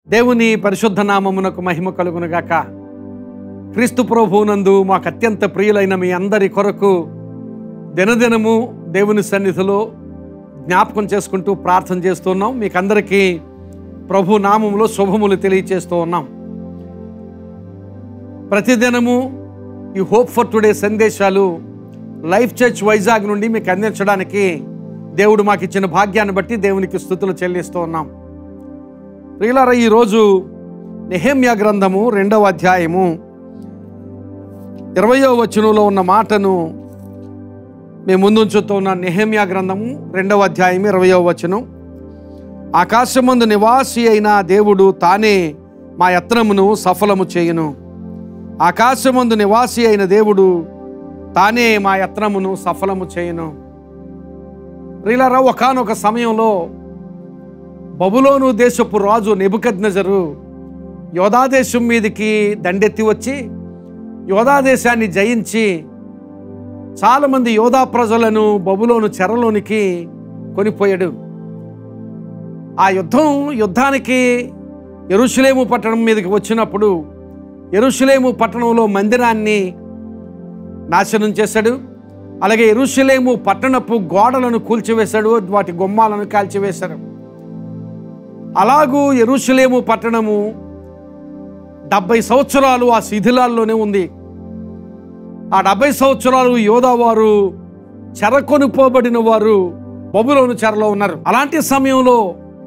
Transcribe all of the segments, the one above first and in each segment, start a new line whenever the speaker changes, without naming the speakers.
దేవుని పరిశుద్ధ నామమునకు మహిమ కలుగునుగాక క్రీస్తు ప్రభువునందు మాకు అత్యంత ప్రియులైన మీ అందరి కొరకు దినదినము దేవుని సన్నిధిలో జ్ఞాపకం చేసుకుంటూ ప్రార్థన చేస్తున్నాం మీకు అందరికీ ప్రభు నామములో శుభములు తెలియచేస్తూ ఉన్నాం ప్రతిదినము ఈ హోప్ ఫర్ టుడే సందేశాలు లైఫ్ చర్చ్ వైజాగ్ నుండి మీకు అందించడానికి దేవుడు మాకు ఇచ్చిన భాగ్యాన్ని బట్టి దేవునికి స్థుతులు చెల్లిస్తూ ఉన్నాం ప్రియులారా ఈరోజు నెహమ్యా గ్రంథము రెండవ అధ్యాయము ఇరవయో వచనంలో ఉన్న మాటను మేము ముందుంచుతూ ఉన్న నెహమ్యా గ్రంథము రెండవ అధ్యాయం ఇరవయో వచనం ఆకాశమందు నివాసి అయిన దేవుడు తానే మా యత్నమును సఫలము చేయును ఆకాశమందు నివాసి అయిన దేవుడు తానే మా యత్నమును సఫలము చేయును ప్రియులారా ఒకనొక సమయంలో బబులోను దేశపు రాజు నెబుకద్నజరు యోధా దేశం మీదకి దండెత్తి వచ్చి యోధా దేశాన్ని జయించి చాలామంది యోధా ప్రజలను బబులోను చెరలోనికి కొనిపోయాడు ఆ యుద్ధం యుద్ధానికి ఎరుషులేము పట్టణం మీదకి వచ్చినప్పుడు ఎరుషులేము పట్టణంలో మందిరాన్ని నాశనం చేశాడు అలాగే ఎరుషులేము పట్టణపు గోడలను కూల్చివేశాడు వాటి గుమ్మాలను కాల్చివేశాడు అలాగూ ఎరుషులేము పట్టణము డెబ్బై సంవత్సరాలు ఆ శిథిలాల్లోనే ఉంది ఆ డెబ్బై సంవత్సరాలు యోధావారు చెరకొనిపోబడిన వారు బబులోను చెరలో ఉన్నారు అలాంటి సమయంలో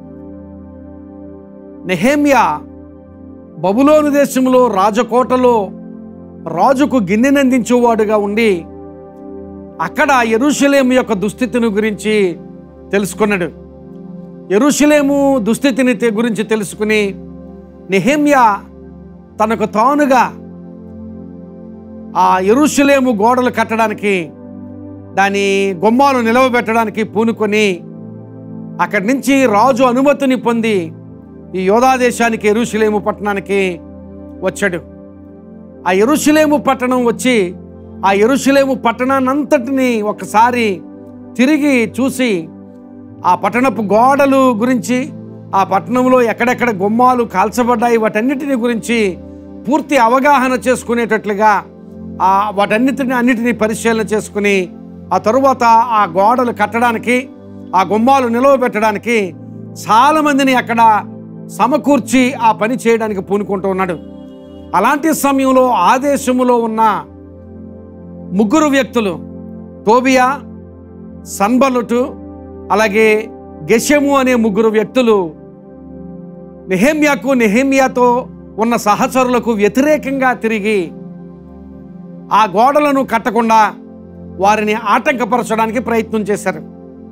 నెహేమియా బబులోను దేశంలో రాజకోటలో రాజుకు గిన్నెనందించేవాడుగా ఉండి అక్కడ ఎరుషలేము యొక్క దుస్థితిని గురించి తెలుసుకున్నాడు ఎరుషలేము దుస్థితిని తె- గురించి తెలుసుకుని నెహేమ్యా తనకు తానుగా ఆ ఎరుషలేము గోడలు కట్టడానికి దాని గుమ్మాలు నిలవబెట్టడానికి పూనుకొని అక్కడి నుంచి రాజు అనుమతిని పొంది ఈ యోధా దేశానికి ఎరుషలేము పట్టణానికి వచ్చాడు ఆ ఎరుషలేము పట్టణం వచ్చి ఆ ఎరుషలేము పట్టణాన్నంతటిని ఒకసారి తిరిగి చూసి ఆ పట్టణపు గోడలు గురించి ఆ పట్టణంలో ఎక్కడెక్కడ గుమ్మాలు కాల్చబడ్డాయి వాటన్నిటిని గురించి పూర్తి అవగాహన చేసుకునేటట్లుగా ఆ వాటన్నిటిని అన్నిటిని పరిశీలన చేసుకుని ఆ తరువాత ఆ గోడలు కట్టడానికి ఆ గుమ్మాలు నిలవబెట్టడానికి చాలామందిని అక్కడ సమకూర్చి ఆ పని చేయడానికి పూనుకుంటూ ఉన్నాడు అలాంటి సమయంలో ఆ దేశములో ఉన్న ముగ్గురు వ్యక్తులు టోబియా సన్బలుటు అలాగే గెషము అనే ముగ్గురు వ్యక్తులు నెహేమ్యాకు నెహేమ్యాతో ఉన్న సహచరులకు వ్యతిరేకంగా తిరిగి ఆ గోడలను కట్టకుండా వారిని ఆటంకపరచడానికి ప్రయత్నం చేశారు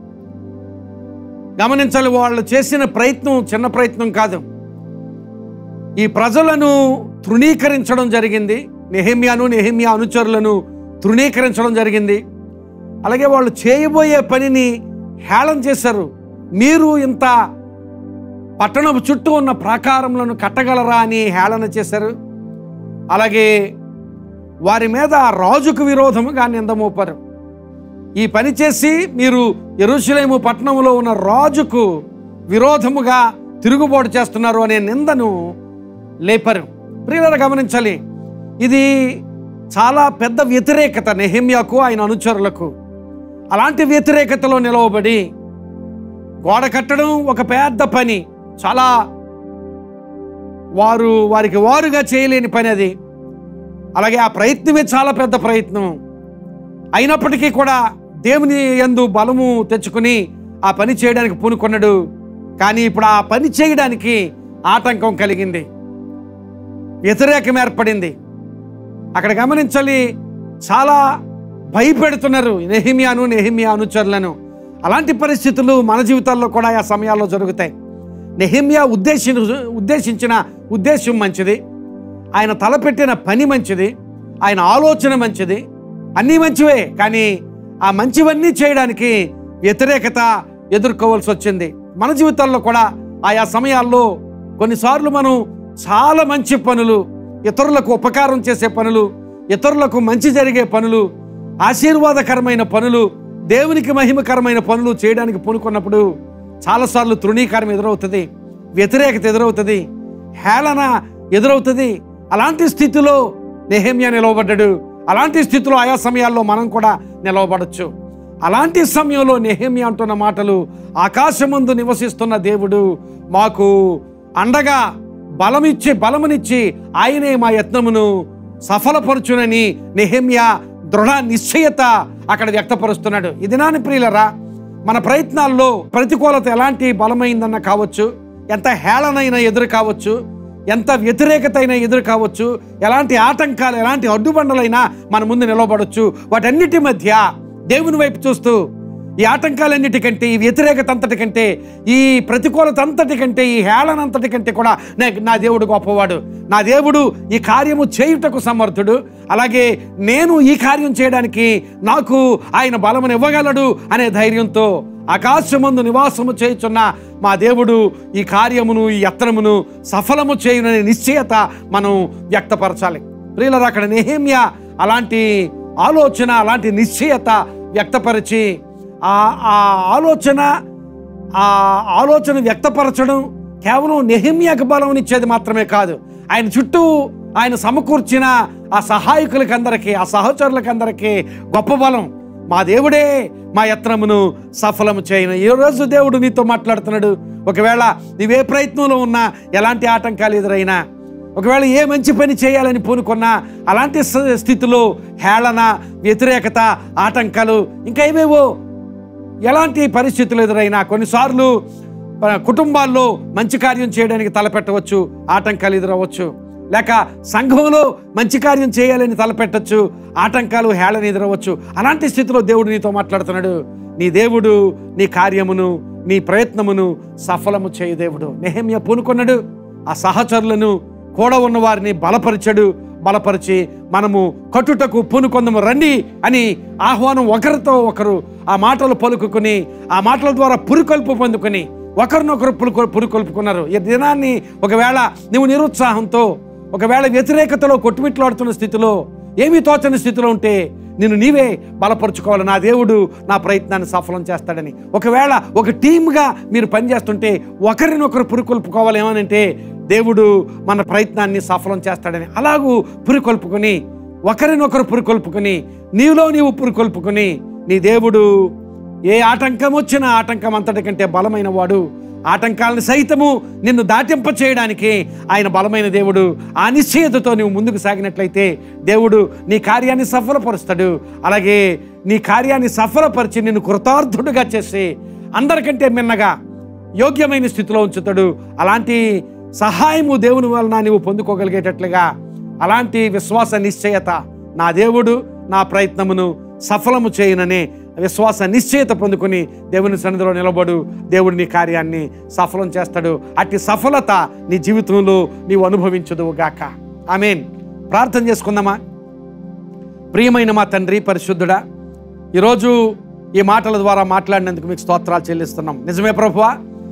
గమనించాలి వాళ్ళు చేసిన ప్రయత్నం చిన్న ప్రయత్నం కాదు ఈ ప్రజలను తృణీకరించడం జరిగింది నెహమ్యాను నెహమ్యా అనుచరులను తృణీకరించడం జరిగింది అలాగే వాళ్ళు చేయబోయే పనిని హేళన చేశారు మీరు ఇంత పట్టణం చుట్టూ ఉన్న ప్రాకారములను కట్టగలరా అని హేళన చేశారు అలాగే వారి మీద రాజుకు విరోధముగా నింద మోపారు ఈ పని చేసి మీరు ఎరుషలేము పట్టణంలో ఉన్న రాజుకు విరోధముగా తిరుగుబాటు చేస్తున్నారు అనే నిందను లేపారు ప్రియులను గమనించాలి ఇది చాలా పెద్ద వ్యతిరేకత నెహమ్యాకు ఆయన అనుచరులకు అలాంటి వ్యతిరేకతలో నిలవబడి గోడ కట్టడం ఒక పెద్ద పని చాలా వారు వారికి వారుగా చేయలేని పని అది అలాగే ఆ ప్రయత్నమే చాలా పెద్ద ప్రయత్నం అయినప్పటికీ కూడా దేవుని యందు బలము తెచ్చుకుని ఆ పని చేయడానికి పూనుకున్నాడు కానీ ఇప్పుడు ఆ పని చేయడానికి ఆటంకం కలిగింది వ్యతిరేకం ఏర్పడింది అక్కడ గమనించాలి చాలా భయపెడుతున్నారు నెహిమియాను నెహిమియా అనుచరులను అలాంటి పరిస్థితులు మన జీవితాల్లో కూడా ఆ సమయాల్లో జరుగుతాయి నెహిమియా ఉద్దేశి ఉద్దేశించిన ఉద్దేశం మంచిది ఆయన తలపెట్టిన పని మంచిది ఆయన ఆలోచన మంచిది అన్నీ మంచివే కానీ ఆ మంచివన్నీ చేయడానికి వ్యతిరేకత ఎదుర్కోవాల్సి వచ్చింది మన జీవితాల్లో కూడా ఆయా సమయాల్లో కొన్నిసార్లు మనం చాలా మంచి పనులు ఇతరులకు ఉపకారం చేసే పనులు ఇతరులకు మంచి జరిగే పనులు ఆశీర్వాదకరమైన పనులు దేవునికి మహిమకరమైన పనులు చేయడానికి పూనుకున్నప్పుడు చాలాసార్లు తృణీకారం ఎదురవుతుంది వ్యతిరేకత ఎదురవుతుంది హేళన ఎదురవుతుంది అలాంటి స్థితిలో నెహమ్యా నిలవబడ్డాడు అలాంటి స్థితిలో ఆయా సమయాల్లో మనం కూడా నిలవబడచ్చు అలాంటి సమయంలో నెహమ్యా అంటున్న మాటలు ఆకాశమందు నివసిస్తున్న దేవుడు మాకు అండగా బలమిచ్చి బలమునిచ్చి ఆయనే మా యత్నమును సఫలపరచునని నెహమ్యా దృఢ నిశ్చయత అక్కడ వ్యక్తపరుస్తున్నాడు ఇది నాని ప్రియులరా మన ప్రయత్నాల్లో ప్రతికూలత ఎలాంటి బలమైందన్న కావచ్చు ఎంత హేళనైన ఎదురు కావచ్చు ఎంత వ్యతిరేకత అయినా ఎదురు కావచ్చు ఎలాంటి ఆటంకాలు ఎలాంటి అడ్డుబండలైనా మన ముందు నిలవబడవచ్చు వాటన్నిటి మధ్య దేవుని వైపు చూస్తూ ఈ ఆటంకాలన్నిటికంటే ఈ వ్యతిరేకత అంతటి కంటే ఈ ప్రతికూలత అంతటి కంటే ఈ హేళన అంతటి కంటే కూడా నే- నా దేవుడు గొప్పవాడు నా దేవుడు ఈ కార్యము చేయుటకు సమర్థుడు అలాగే నేను ఈ కార్యం చేయడానికి నాకు ఆయన బలమును ఇవ్వగలడు అనే ధైర్యంతో ఆకాశమందు నివాసము చేయుచున్న మా దేవుడు ఈ కార్యమును ఈ యత్నమును సఫలము చేయుననే నిశ్చయత మనం వ్యక్తపరచాలి ప్రియులరు అక్కడ నెహేమ్య అలాంటి ఆలోచన అలాంటి నిశ్చయత వ్యక్తపరిచి ఆ ఆ ఆలోచన ఆ ఆలోచన వ్యక్తపరచడం కేవలం నెహిమ్యాకు బలం ఇచ్చేది మాత్రమే కాదు ఆయన చుట్టూ ఆయన సమకూర్చిన ఆ సహాయకులకి అందరికీ ఆ సహచరులకి అందరికీ గొప్ప బలం మా దేవుడే మా యత్నమును సఫలము చేయను ఈ రోజు దేవుడు నీతో మాట్లాడుతున్నాడు ఒకవేళ నీవే ప్రయత్నంలో ఉన్నా ఎలాంటి ఆటంకాలు ఎదురైనా ఒకవేళ ఏ మంచి పని చేయాలని పూనుకున్నా అలాంటి స- స్థితిలో హేళన వ్యతిరేకత ఆటంకాలు ఇంకా ఏవేవో ఎలాంటి పరిస్థితులు ఎదురైనా కొన్నిసార్లు ఆ, కుటుంబాల్లో మంచి కార్యం చేయడానికి తలపెట్టవచ్చు ఆటంకాలు ఎదురవచ్చు లేక సంఘంలో మంచి కార్యం చేయాలని తలపెట్టచ్చు ఆటంకాలు హేళన ఎదురవచ్చు అలాంటి స్థితిలో దేవుడు నీతో మాట్లాడుతున్నాడు నీ దేవుడు నీ కార్యమును నీ ప్రయత్నమును సఫలము చేయు దేవుడు నెహమ్య పూనుకున్నాడు ఆ సహచరులను కూడా ఉన్న వారిని బలపరిచాడు బలపరిచి మనము కట్టుటకు పూనుకొందము రండి అని ఆహ్వానం ఒకరితో ఒకరు ఆ మాటలు పలుకుని ఆ మాటల ద్వారా పురికొల్పు పొందుకొని ఒకరినొకరు పురుకొ పురికొల్పుకున్నారు ఈ దినాన్ని ఒకవేళ నువ్వు నిరుత్సాహంతో ఒకవేళ వ్యతిరేకతలో కొట్టుమిట్లాడుతున్న స్థితిలో ఏమీ తోచని స్థితిలో ఉంటే నిన్ను నీవే బలపరుచుకోవాలి నా దేవుడు నా ప్రయత్నాన్ని సఫలం చేస్తాడని ఒకవేళ ఒక టీమ్గా మీరు పనిచేస్తుంటే ఒకరినొకరు పురికొల్పుకోవాలి ఏమనంటే దేవుడు మన ప్రయత్నాన్ని సఫలం చేస్తాడని అలాగూ పురికొల్పుకొని ఒకరినొకరు పురికొల్పుకొని నీలో నీవు పురికొల్పుకొని నీ దేవుడు ఏ ఆటంకం వచ్చినా ఆటంకం అంతటి కంటే బలమైన వాడు ఆటంకాలను సైతము నిన్ను దాటింప చేయడానికి ఆయన బలమైన దేవుడు ఆ నిశ్చయతతో నువ్వు ముందుకు సాగినట్లయితే దేవుడు నీ కార్యాన్ని సఫలపరుస్తాడు అలాగే నీ కార్యాన్ని సఫలపరిచి నిన్ను కృతార్థుడుగా చేసి అందరికంటే మిన్నగా యోగ్యమైన స్థితిలో ఉంచుతాడు అలాంటి సహాయము దేవుని వలన నీవు పొందుకోగలిగేటట్లుగా అలాంటి విశ్వాస నిశ్చయత నా దేవుడు నా ప్రయత్నమును సఫలము చేయననే విశ్వాస నిశ్చయత పొందుకొని దేవుని సన్నిధిలో నిలబడు దేవుడు నీ కార్యాన్ని సఫలం చేస్తాడు అట్టి సఫలత నీ జీవితంలో నీవు అనుభవించదు గాక ఆమెన్ ప్రార్థన చేసుకుందామా ప్రియమైన మా తండ్రి పరిశుద్ధుడా ఈరోజు ఈ మాటల ద్వారా మాట్లాడినందుకు మీకు స్తోత్రాలు చెల్లిస్తున్నాం నిజమే ప్రభువా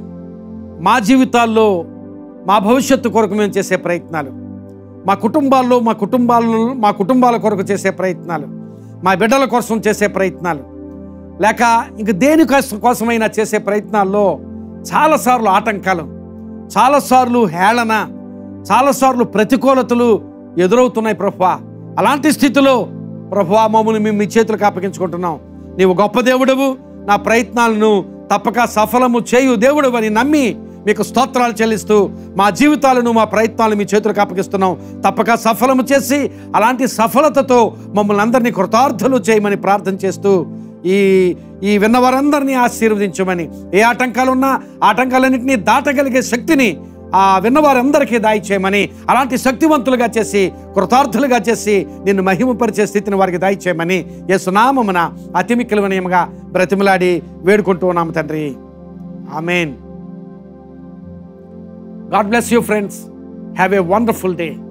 మా జీవితాల్లో మా భవిష్యత్తు కొరకు మేము చేసే ప్రయత్నాలు మా కుటుంబాల్లో మా కుటుంబాల్లో మా కుటుంబాల కొరకు చేసే ప్రయత్నాలు మా బిడ్డల కోసం చేసే ప్రయత్నాలు లేక ఇంక దేని కోసం కోసమైనా చేసే ప్రయత్నాల్లో చాలాసార్లు ఆటంకాలు చాలాసార్లు హేళన చాలాసార్లు ప్రతికూలతలు ఎదురవుతున్నాయి ప్రభా అలాంటి స్థితిలో ప్రభా మమ్మల్ని మేము మీ చేతులకు అప్పగించుకుంటున్నాం నీవు గొప్ప దేవుడవు నా ప్రయత్నాలను తప్పక సఫలము చేయు దేవుడు అని నమ్మి మీకు స్తోత్రాలు చెల్లిస్తూ మా జీవితాలను మా ప్రయత్నాలను మీ చేతులకు అప్పగిస్తున్నాం తప్పక సఫలము చేసి అలాంటి సఫలతతో మమ్మల్ని అందరినీ కృతార్థులు చేయమని ప్రార్థన చేస్తూ ఈ ఈ విన్నవారందరినీ ఆశీర్వదించమని ఏ ఆటంకాలు ఉన్నా ఆటంకాలన్నింటినీ దాటగలిగే శక్తిని ఆ విన్నవారందరికీ దాయిచేయమని అలాంటి శక్తివంతులుగా చేసి కృతార్థులుగా చేసి నిన్ను మహిమపరిచే స్థితిని వారికి దాయిచేయమని యేసునామమున అతి మిక్కిలి వినయముగా బ్రతిమలాడి వేడుకుంటూ ఉన్నాము తండ్రి amen God bless you friends have a wonderful day